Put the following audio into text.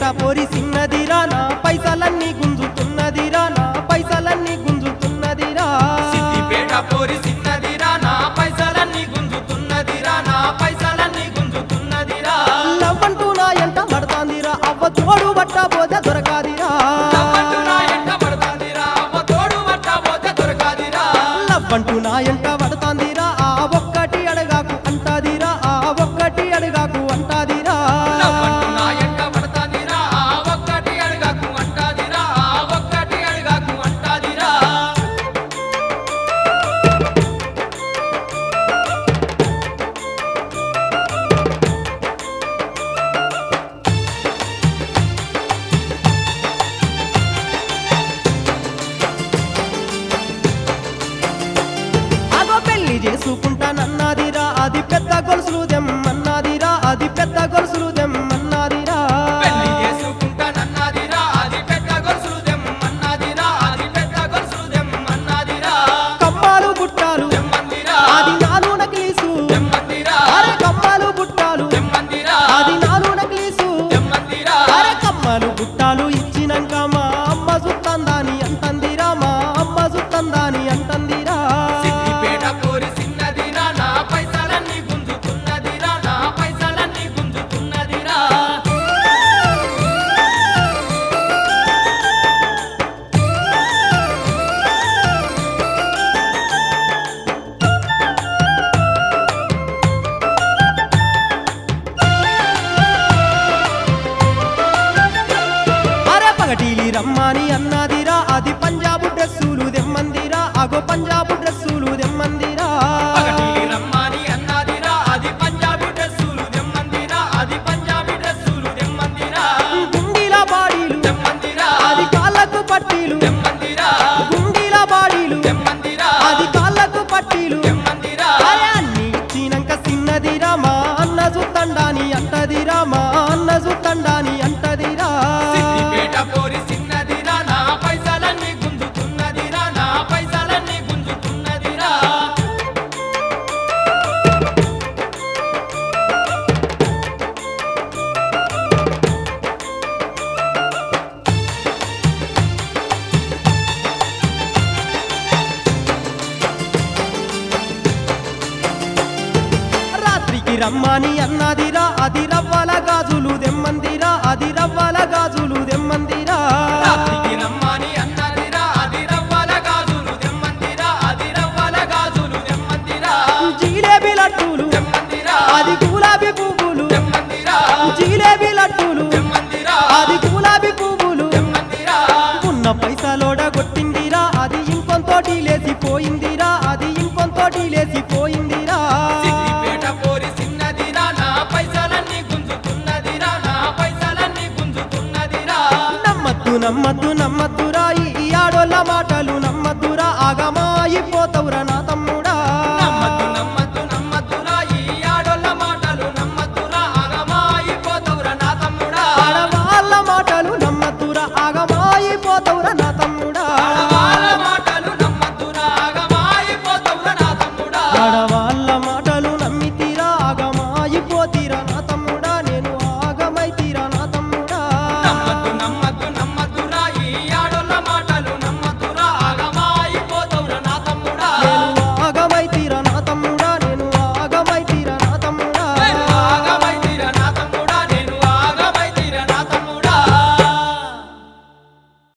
పోరి సిన్నదిరా నా పైసలన్నీ గుంజుతున్నదిరా నా పైసలన్నీ గుంజుతున్నదిరా సిద్దిపేట పోరి సిన్నదిరా నా పైసలన్నీ గుంజుతున్నదిరా నా పైసలన్నీ గుంజుతున్నదిరా లవ్వంటూ నా ఎంట పడతాందిరా అవ్వ తోడు బట్ట పోతే దొరకాదిరా లవ్వంటూ నా ఎంట పడతాందిరా అవ్వ తోడు పట్ట పోతే దొరకాదిరా లవ్వంటూ నా ఎంట పడతాందిరా ఆ ఒక్కటి అడగాకు అంటాదిరా ఆ ఒక్కటి అడగాకు అంటాదిరా లవ్వంటూ నా ఎంట పడతాందిరా ఆ ఒక్కటి అడగకు అంటాదిరా ఆ ఒక్కటి అడగకు అంటాదిరా అగో పెళ్లి చేసుకుంటానన్నాదిరా అది పెద్ద గొలుసులు దెమ్మన్నాదిరా అది పెద్ద గొలుసులు దెమ్మన్నాదిరా పెళ్లి చేసుకుంటానన్నదిరా అది పెద్ద గొలుసులు దెమ్మన్నదిరా అది పెద్ద గొలుసులు దెమ్మన్నదిరా కమ్మాలు బుట్టాలు దెమ్మందిరా అది నాలు నకిలీసు దెమ్మందిరా అరే కమ్మాలు బుట్టాలు దెమ్మందిరా అది నాలు నకిలీసు దెమ్మందిరా అరే కమ్మలు బుట్టాలు ఇచ్చినాక మా అమ్మ సుత్తందాని అంటందిరా మా అమ్మ సుత్తందాని అంటందిరా సిద్దిపేట పోరి సిన్నదిరా నా పైసలన్నీ గుంజుతున్నదిరా నా పైసలన్నీ గుంజుతున్నదిరా అరే పగటీలి రమ్మని అన్నదిరా అది పంజాబు డ్రెస్సులు దెమ్మందిరా అగో పంజాబు డ్రెస్సులు దెమ్మందిరా పగటిలి రమ్మని అన్నదిరా అది పంజాబీ డ్రెస్సులు దెమ్మందిరా అది పంజాబీ డ్రెస్సులు దెమ్మందిరా గుండీల బాడీలు దెమ్మందిరా అది కాళ్ళకు పట్టీలు దెమ్మందిరా గుండీల బాడీలు దెమ్మందిరా అది కాళ్ళకు పట్టీలు దెమ్మందిరా అరే అన్ని ఇచ్చినాక సిన్నదిరా మా అన్న సుత్తండాని అంటదిరా మా అన్న సుత్తండాని అంటదిరా సిద్దిపేట పోరి సిన్నదిరా నా పైసలన్నీ గుంజుతున్నదిరా నా పైసలన్నీ గుంజుతున్నదిరా రాత్రికి రమ్మని అన్నదిరా అది రవ్వల గాజులు దెమ్మందిరా అది రవ్వల గాజులు దెమ్మందిరా రాత్రికి రమ్మని అన్నదిరా అది రవ్వల గాజులు దెమ్మందిరా అది రవ్వల గాజులు దెమ్మందిరా జిలేబీ లడ్డూలు దెమ్మందిరా అది గులాబీ పువ్వులు దెమ్మందిరా జిలేబీ లడ్డూలు దెమ్మందిరా అది గులాబీ పువ్వులు దెమ్మందిరా ఉన్న పైసలోడ కొట్టిందిరా అది ఇంకొంతోటి లేసిపోయిందిరా అది ఇంకొంతోటి లేసిపోయిందిరా సిద్దిపేట పోరి సిన్నదిరా నా పైసలన్నీ గుంజుతున్నదిరా నా పైసలన్నీ గుంజుతున్నదిరా నమ్మద్దు నమ్మద్దు నమ్మద్దురా ఈ ఆడోళ్ళ మాటలు నమ్మద్దురా ఆగమాయిపోతవురా నా తమ్ముడు